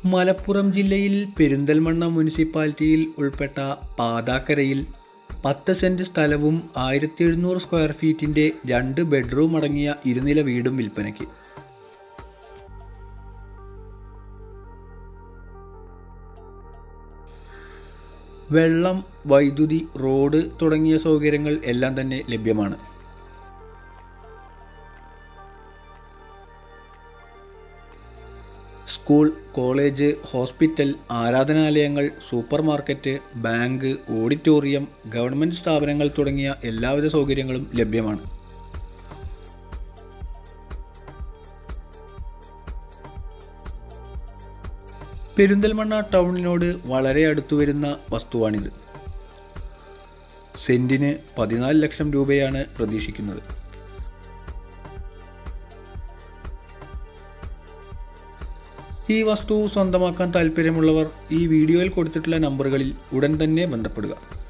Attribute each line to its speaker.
Speaker 1: മലപ്പുറം ജില്ലയിൽ പെരിന്തൽമണ്ണ മുനിസിപ്പാലിറ്റിയിൽ ഉൾപ്പെട്ട പാതാക്കരയിൽ പത്ത് സെൻറ് സ്ഥലവും ആയിരത്തി എഴുന്നൂറ് സ്ക്വയർ ഫീറ്റിൻ്റെ രണ്ട് ബെഡ്റൂം അടങ്ങിയ ഇരുനില വീടും വിൽപ്പനയ്ക്ക് വെള്ളം വൈദ്യുതി റോഡ് തുടങ്ങിയ സൗകര്യങ്ങൾ എല്ലാം തന്നെ ലഭ്യമാണ് സ്കൂൾ കോളേജ് ഹോസ്പിറ്റൽ ആരാധനാലയങ്ങൾ super market bank auditorium government സ്ഥാപനങ്ങൾ തുടങ്ങിയ എല്ലാവിധ സൗകര്യങ്ങളും ലഭ്യമാണ് പെരിന്തൽമണ്ണ ടൗണിനോട് വളരെ അടുത്തു വരുന്ന വസ്തുവാണിത് സെന്റിന് പതിനാല് ലക്ഷം രൂപയാണ് പ്രതീക്ഷിക്കുന്നത് ഈ വസ്തു സ്വന്തമാക്കാൻ താല്പര്യമുള്ളവർ ഈ വീഡിയോയിൽ കൊടുത്തിട്ടുള്ള നമ്പറുകളിൽ ഉടൻ തന്നെ ബന്ധപ്പെടുക